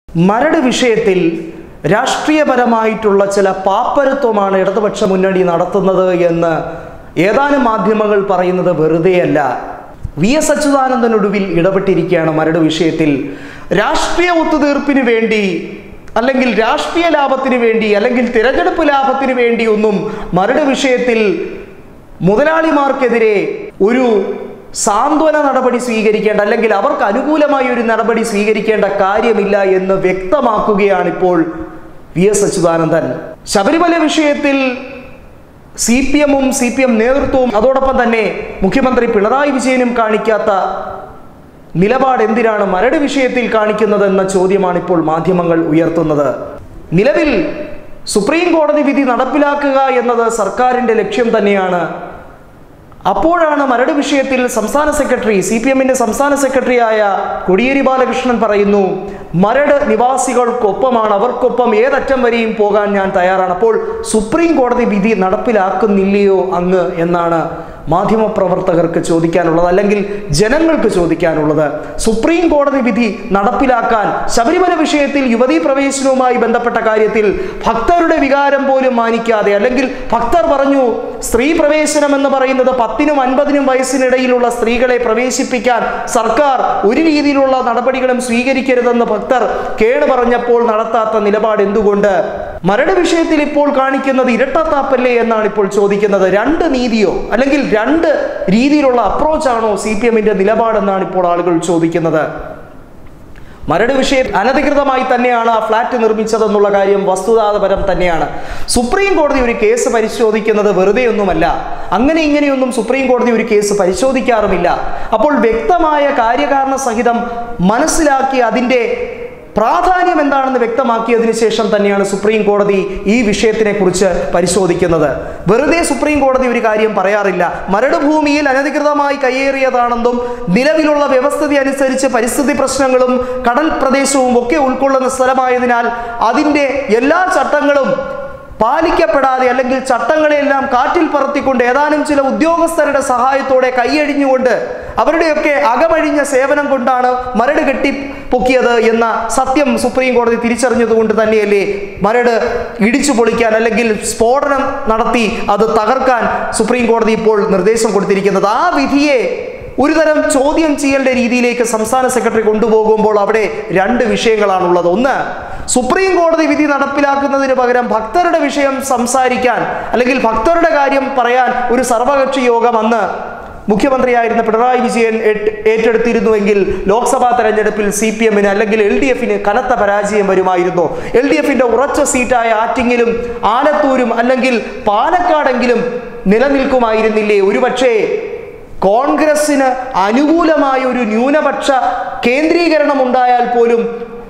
മരട് വിഷയത്തിൽ രാഷ്ട്രീയപരമായിട്ടുള്ള ചില പാപ്പരത്വമാണ് ഇടതുപക്ഷ മുന്നണി നടത്തുന്നത് എന്ന് ഏതാനും മാധ്യമങ്ങൾ പറയുന്നത് വെറുതെയല്ല വി എസ് അച്യുതാനന്ദനൊടുവിൽ ഇടപെട്ടിരിക്കുകയാണ് മരട് വിഷയത്തിൽ രാഷ്ട്രീയ ഒത്തുതീർപ്പിന് വേണ്ടി അല്ലെങ്കിൽ രാഷ്ട്രീയ ലാഭത്തിന് വേണ്ടി അല്ലെങ്കിൽ തിരഞ്ഞെടുപ്പ് ലാഭത്തിന് വേണ്ടി ഒന്നും മരട് വിഷയത്തിൽ മുതലാളിമാർക്കെതിരെ ഒരു സാന്ത്വന നടപടി സ്വീകരിക്കേണ്ട അല്ലെങ്കിൽ അവർക്ക് അനുകൂലമായ ഒരു നടപടി സ്വീകരിക്കേണ്ട കാര്യമില്ല എന്ന് വ്യക്തമാക്കുകയാണ് ഇപ്പോൾ വി എസ് അച്യുതാനന്ദൻ ശബരിമല വിഷയത്തിൽ സി പി എമ്മും സി പി എം നേതൃത്വവും അതോടൊപ്പം തന്നെ മുഖ്യമന്ത്രി പിണറായി വിജയനും കാണിക്കാത്ത നിലപാട് എന്തിനാണ് മരട് വിഷയത്തിൽ കാണിക്കുന്നതെന്ന ചോദ്യമാണ് ഇപ്പോൾ മാധ്യമങ്ങൾ ഉയർത്തുന്നത് നിലവിൽ സുപ്രീം കോടതി വിധി നടപ്പിലാക്കുക എന്നത് സർക്കാരിന്റെ ലക്ഷ്യം തന്നെയാണ് അപ്പോഴാണ് മരട് വിഷയത്തിൽ സംസ്ഥാന സെക്രട്ടറി സി പി എമ്മിന്റെ സംസ്ഥാന സെക്രട്ടറിയായ കൊടിയേരി ബാലകൃഷ്ണൻ പറയുന്നു മരട് നിവാസികൾക്കൊപ്പമാണ് അവർക്കൊപ്പം ഏതറ്റം വരെയും പോകാൻ ഞാൻ തയ്യാറാണ് അപ്പോൾ സുപ്രീം കോടതി വിധി നടപ്പിലാക്കുന്നില്ലയോ അങ്ങ് എന്നാണ് മാധ്യമപ്രവർത്തകർക്ക് ചോദിക്കാനുള്ളത് അല്ലെങ്കിൽ ജനങ്ങൾക്ക് ചോദിക്കാനുള്ളത് സുപ്രീം കോടതി വിധി നടപ്പിലാക്കാൻ ശബരിമല വിഷയത്തിൽ യുവതീ പ്രവേശനവുമായി ബന്ധപ്പെട്ട കാര്യത്തിൽ ഭക്തരുടെ വികാരം പോലും മാനിക്കാതെ അല്ലെങ്കിൽ ഭക്തർ പറഞ്ഞു സ്ത്രീ പ്രവേശനം എന്ന് പറയുന്നത് പത്തിനും അൻപതിനും വയസ്സിനിടയിലുള്ള സ്ത്രീകളെ പ്രവേശിപ്പിക്കാൻ സർക്കാർ ഒരു രീതിയിലുള്ള നടപടികളും സ്വീകരിക്കരുതെന്ന് ഭക്തർ കേട് പറഞ്ഞപ്പോൾ നടത്താത്ത നിലപാട് എന്തുകൊണ്ട് മരട് വിഷയത്തിൽ ഇപ്പോൾ കാണിക്കുന്നത് ഇരട്ടത്താപ്പല്ലേ എന്നാണ് ഇപ്പോൾ ചോദിക്കുന്നത് രണ്ട് നീതിയോ അല്ലെങ്കിൽ രണ്ട് രീതിയിലുള്ള അപ്രോച്ചാണോ സി പി എമ്മിന്റെ നിലപാടെന്നാണ് ഇപ്പോൾ ആളുകൾ ചോദിക്കുന്നത് മരട് വിഷയം അനധികൃതമായി തന്നെയാണ് ആ ഫ്ലാറ്റ് നിർമ്മിച്ചതെന്നുള്ള കാര്യം വസ്തുതാപരം തന്നെയാണ് സുപ്രീം കോടതി ഒരു കേസ് പരിശോധിക്കുന്നത് വെറുതെയൊന്നുമല്ല അങ്ങനെ ഇങ്ങനെയൊന്നും സുപ്രീം കോടതി ഒരു കേസ് പരിശോധിക്കാറുമില്ല അപ്പോൾ വ്യക്തമായ കാര്യകാരണ സഹിതം മനസ്സിലാക്കി അതിൻ്റെ പ്രാധാന്യം എന്താണെന്ന് വ്യക്തമാക്കിയതിനു ശേഷം തന്നെയാണ് സുപ്രീം കോടതി ഈ വിഷയത്തിനെ കുറിച്ച് പരിശോധിക്കുന്നത് വെറുതെ സുപ്രീം കോടതി ഒരു കാര്യം പറയാറില്ല മരട് ഭൂമിയിൽ അനധികൃതമായി കയ്യേറിയതാണെന്നും നിലവിലുള്ള വ്യവസ്ഥിതി അനുസരിച്ച് പരിസ്ഥിതി പ്രശ്നങ്ങളും കടൽ പ്രദേശവും ഒക്കെ ഉൾക്കൊള്ളുന്ന സ്ഥലമായതിനാൽ അതിൻ്റെ എല്ലാ ചട്ടങ്ങളും പാലിക്കപ്പെടാതെ അല്ലെങ്കിൽ ചട്ടങ്ങളെല്ലാം കാറ്റിൽ പറത്തിക്കൊണ്ട് ഏതാനും ചില ഉദ്യോഗസ്ഥരുടെ സഹായത്തോടെ കൈയഴിഞ്ഞുകൊണ്ട് അവരുടെയൊക്കെ അകമഴിഞ്ഞ സേവനം കൊണ്ടാണ് മരട് കെട്ടി പൊക്കിയത് എന്ന സത്യം സുപ്രീം കോടതി തിരിച്ചറിഞ്ഞതുകൊണ്ട് തന്നെയല്ലേ മരട് ഇടിച്ചു പൊളിക്കാൻ അല്ലെങ്കിൽ സ്ഫോടനം നടത്തി അത് തകർക്കാൻ സുപ്രീം കോടതി ഇപ്പോൾ നിർദ്ദേശം കൊടുത്തിരിക്കുന്നത് ആ വിധിയെ ഒരുതരം ചോദ്യം ചെയ്യേണ്ട രീതിയിലേക്ക് സംസ്ഥാന സെക്രട്ടറി കൊണ്ടുപോകുമ്പോൾ അവിടെ രണ്ട് വിഷയങ്ങളാണുള്ളത് ഒന്ന് സുപ്രീം കോടതി വിധി നടപ്പിലാക്കുന്നതിന് പകരം ഭക്തരുടെ വിഷയം സംസാരിക്കാൻ അല്ലെങ്കിൽ ഭക്തരുടെ കാര്യം പറയാൻ ഒരു സർവകക്ഷി യോഗം അന്ന് മുഖ്യമന്ത്രിയായിരുന്ന പിണറായി വിജയൻ ഏറ്റ് ഏറ്റെടുത്തിരുന്നുവെങ്കിൽ ലോക്സഭാ തെരഞ്ഞെടുപ്പിൽ സി പി എമ്മിന് അല്ലെങ്കിൽ എൽ ഡി എഫിന് കനത്ത പരാജയം വരുമായിരുന്നു എൽ ഡി എഫിന്റെ ഉറച്ച സീറ്റായ ആറ്റിങ്ങിലും ആലത്തൂരും അല്ലെങ്കിൽ പാലക്കാടെങ്കിലും നിലനിൽക്കുമായിരുന്നില്ലേ ഒരുപക്ഷേ കോൺഗ്രസിന് അനുകൂലമായ ഒരു ന്യൂനപക്ഷ കേന്ദ്രീകരണം ഉണ്ടായാൽ പോലും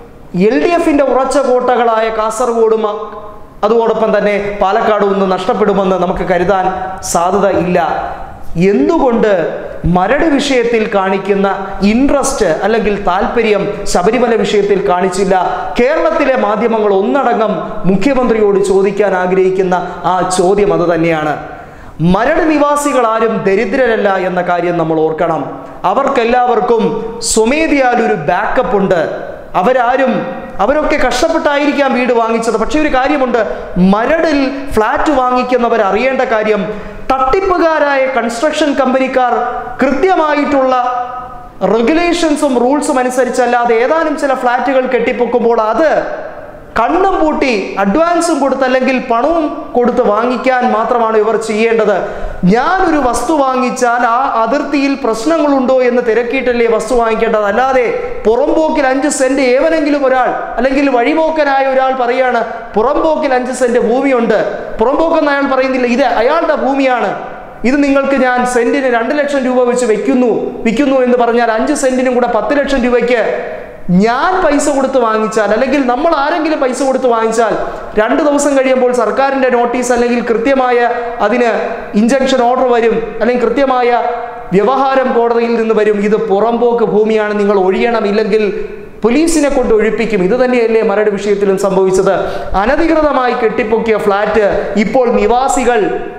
എൽ ഡി എഫിന്റെ ഉറച്ച കോട്ടകളായ കാസർഗോഡും അതോടൊപ്പം തന്നെ പാലക്കാടും ഒന്ന് നഷ്ടപ്പെടുമെന്ന് നമുക്ക് കരുതാൻ സാധ്യത ഇല്ല എന്തുകൊണ്ട് മരട് വിഷയത്തിൽ കാണിക്കുന്ന ഇൻട്രസ്റ്റ് അല്ലെങ്കിൽ താല്പര്യം ശബരിമല വിഷയത്തിൽ കാണിച്ചില്ല കേരളത്തിലെ മാധ്യമങ്ങൾ ഒന്നടങ്കം മുഖ്യമന്ത്രിയോട് ചോദിക്കാൻ ആഗ്രഹിക്കുന്ന ആ ചോദ്യം അത് തന്നെയാണ് മരട് നിവാസികൾ ആരും ദരിദ്രരല്ല എന്ന കാര്യം നമ്മൾ ഓർക്കണം അവർക്കെല്ലാവർക്കും സ്വമേധയാൽ ഒരു ബാക്കപ്പ് ഉണ്ട് അവരാരും അവരൊക്കെ കഷ്ടപ്പെട്ടായിരിക്കാം വീട് വാങ്ങിച്ചത് പക്ഷേ ഒരു കാര്യമുണ്ട് മരടിൽ ഫ്ലാറ്റ് വാങ്ങിക്കുന്നവർ അറിയേണ്ട കാര്യം തട്ടിപ്പുകാരായ കൺസ്ട്രക്ഷൻ കമ്പനിക്കാർ കൃത്യമായിട്ടുള്ള റെഗുലേഷൻസും റൂൾസും അനുസരിച്ചല്ലാതെ ഏതാനും ചില ഫ്ലാറ്റുകൾ കെട്ടിപ്പൊക്കുമ്പോൾ അത് കണ്ണും പൂട്ടി അഡ്വാൻസും കൊടുത്ത് അല്ലെങ്കിൽ പണവും കൊടുത്ത് വാങ്ങിക്കാൻ മാത്രമാണ് ഇവർ ചെയ്യേണ്ടത് ഞാനൊരു വസ്തു വാങ്ങിച്ചാൽ ആ അതിർത്തിയിൽ പ്രശ്നങ്ങളുണ്ടോ എന്ന് തിരക്കിയിട്ടല്ലേ വസ്തു വാങ്ങിക്കേണ്ടത് അല്ലാതെ പുറംപോക്കിൽ അഞ്ച് സെന്റ് ഏവനെങ്കിലും ഒരാൾ അല്ലെങ്കിൽ വഴിപോക്കനായ ഒരാൾ പറയാണ് പുറംപോക്കിൽ അഞ്ച് സെന്റ് ഭൂമിയുണ്ട് പുറംപോക്കെന്ന് അയാൾ പറയുന്നില്ല ഇത് അയാളുടെ ഭൂമിയാണ് ഇത് നിങ്ങൾക്ക് ഞാൻ സെന്റിന് രണ്ട് ലക്ഷം രൂപ വെച്ച് വെക്കുന്നു വിൽക്കുന്നു എന്ന് പറഞ്ഞാൽ അഞ്ച് സെന്റിനും കൂടെ പത്ത് ലക്ഷം രൂപയ്ക്ക് ഞാൻ പൈസ കൊടുത്ത് വാങ്ങിച്ചാൽ അല്ലെങ്കിൽ നമ്മൾ ആരെങ്കിലും പൈസ കൊടുത്ത് വാങ്ങിച്ചാൽ രണ്ട് ദിവസം കഴിയുമ്പോൾ സർക്കാരിൻ്റെ നോട്ടീസ് അല്ലെങ്കിൽ കൃത്യമായ അതിന് ഇഞ്ചക്ഷൻ ഓർഡർ വരും അല്ലെങ്കിൽ കൃത്യമായ വ്യവഹാരം കോടതിയിൽ നിന്ന് വരും ഇത് പുറംപോക്ക് ഭൂമിയാണ് നിങ്ങൾ ഒഴിയണം ഇല്ലെങ്കിൽ പോലീസിനെ കൊണ്ട് ഒഴിപ്പിക്കും ഇത് തന്നെയല്ലേ മരട് വിഷയത്തിലും സംഭവിച്ചത് അനധികൃതമായി കെട്ടിപ്പൊക്കിയ ഫ്ലാറ്റ് ഇപ്പോൾ നിവാസികൾ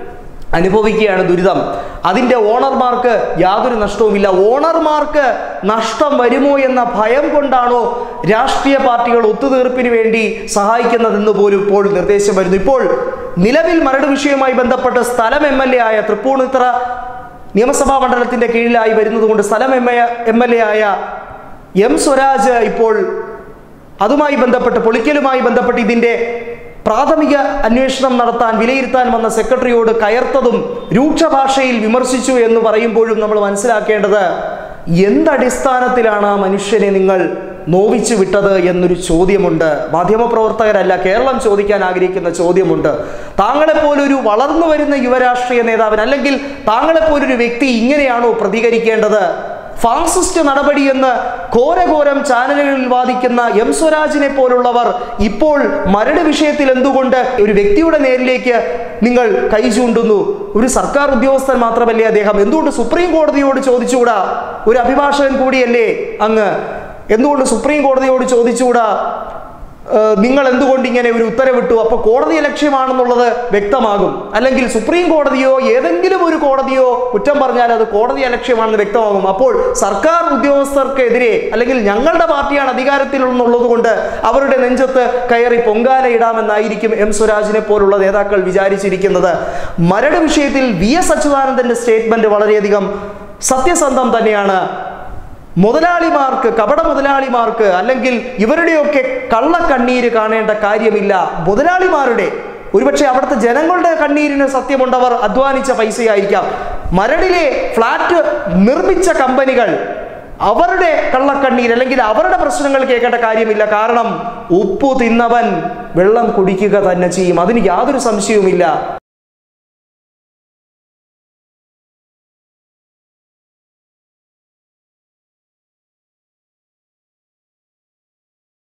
അനുഭവിക്കുകയാണ് ദുരിതം അതിൻ്റെ ഓണർമാർക്ക് യാതൊരു നഷ്ടവുമില്ല ഓണർമാർക്ക് നഷ്ടം വരുമോ എന്ന ഭയം കൊണ്ടാണോ രാഷ്ട്രീയ പാർട്ടികൾ ഒത്തുതീർപ്പിന് വേണ്ടി സഹായിക്കുന്നതെന്ന് പോലും ഇപ്പോൾ നിർദ്ദേശം വരുന്നു ഇപ്പോൾ നിലവിൽ മരട് വിഷയവുമായി ബന്ധപ്പെട്ട് സ്ഥലം എം എൽ എ ആയ തൃപ്പൂണിത്തറ നിയമസഭാ മണ്ഡലത്തിന്റെ കീഴിലായി വരുന്നതുകൊണ്ട് സ്ഥലം എം എം എൽ എ ആയ എം സ്വരാജ് ഇപ്പോൾ അതുമായി ബന്ധപ്പെട്ട് പൊളിക്കലുമായി ബന്ധപ്പെട്ട് ഇതിൻ്റെ പ്രാഥമിക അന്വേഷണം നടത്താൻ വിലയിരുത്താൻ വന്ന സെക്രട്ടറിയോട് കയർത്തതും രൂക്ഷ ഭാഷയിൽ വിമർശിച്ചു എന്ന് പറയുമ്പോഴും നമ്മൾ മനസ്സിലാക്കേണ്ടത് എന്തടിസ്ഥാനത്തിലാണ് ആ മനുഷ്യനെ നിങ്ങൾ നോവിച്ചു വിട്ടത് എന്നൊരു ചോദ്യമുണ്ട് മാധ്യമപ്രവർത്തകരല്ല കേരളം ചോദിക്കാൻ ആഗ്രഹിക്കുന്ന ചോദ്യമുണ്ട് താങ്കളെപ്പോലൊരു വളർന്നു വരുന്ന യുവരാഷ്ട്രീയ നേതാവിന് അല്ലെങ്കിൽ താങ്കളെപ്പോലൊരു വ്യക്തി ഇങ്ങനെയാണോ പ്രതികരിക്കേണ്ടത് ഫാസിസ്റ്റ് നടപടി എന്ന് ഘോരഘോരം ചാനലുകളിൽ വാദിക്കുന്ന എം സ്വരാജിനെ പോലുള്ളവർ ഇപ്പോൾ മരട് വിഷയത്തിൽ എന്തുകൊണ്ട് ഒരു വ്യക്തിയുടെ നേരിലേക്ക് നിങ്ങൾ കൈ ചൂണ്ടുന്നു ഒരു സർക്കാർ ഉദ്യോഗസ്ഥൻ മാത്രമല്ലേ അദ്ദേഹം എന്തുകൊണ്ട് സുപ്രീം കോടതിയോട് ചോദിച്ചുകൂടാ ഒരു അഭിഭാഷകൻ കൂടിയല്ലേ അങ്ങ് എന്തുകൊണ്ട് സുപ്രീം കോടതിയോട് ചോദിച്ചുകൂടാ ഏഹ് നിങ്ങൾ എന്തുകൊണ്ട് ഇങ്ങനെ ഒരു ഉത്തരവിട്ടു അപ്പോൾ കോടതി ലക്ഷ്യമാണെന്നുള്ളത് വ്യക്തമാകും അല്ലെങ്കിൽ സുപ്രീം കോടതിയോ ഏതെങ്കിലും ഒരു കോടതിയോ കുറ്റം പറഞ്ഞാൽ അത് കോടതി ലക്ഷ്യമാണെന്ന് വ്യക്തമാകും അപ്പോൾ സർക്കാർ ഉദ്യോഗസ്ഥർക്കെതിരെ അല്ലെങ്കിൽ ഞങ്ങളുടെ പാർട്ടിയാണ് അധികാരത്തിലുള്ളത് കൊണ്ട് അവരുടെ നെഞ്ചത്ത് കയറി പൊങ്കാല ഇടാമെന്നായിരിക്കും എം സ്വരാജിനെ പോലുള്ള നേതാക്കൾ വിചാരിച്ചിരിക്കുന്നത് മരട് വിഷയത്തിൽ വി എസ് അച്യുതാനന്ദന്റെ സ്റ്റേറ്റ്മെന്റ് വളരെയധികം സത്യസന്ധം തന്നെയാണ് മുതലാളിമാർക്ക് കപട മുതലാളിമാർക്ക് അല്ലെങ്കിൽ ഇവരുടെയൊക്കെ കള്ളക്കണ്ണീര് കാണേണ്ട കാര്യമില്ല മുതലാളിമാരുടെ ഒരുപക്ഷെ അവിടുത്തെ ജനങ്ങളുടെ കണ്ണീരിന് സത്യമുണ്ടവർ അധ്വാനിച്ച പൈസയായിരിക്കാം മരടിലെ ഫ്ലാറ്റ് നിർമ്മിച്ച കമ്പനികൾ അവരുടെ കള്ളക്കണ്ണീർ അല്ലെങ്കിൽ അവരുടെ പ്രശ്നങ്ങൾ കേൾക്കേണ്ട കാര്യമില്ല കാരണം ഉപ്പു തിന്നവൻ വെള്ളം കുടിക്കുക തന്നെ ചെയ്യും അതിന് യാതൊരു സംശയവുമില്ല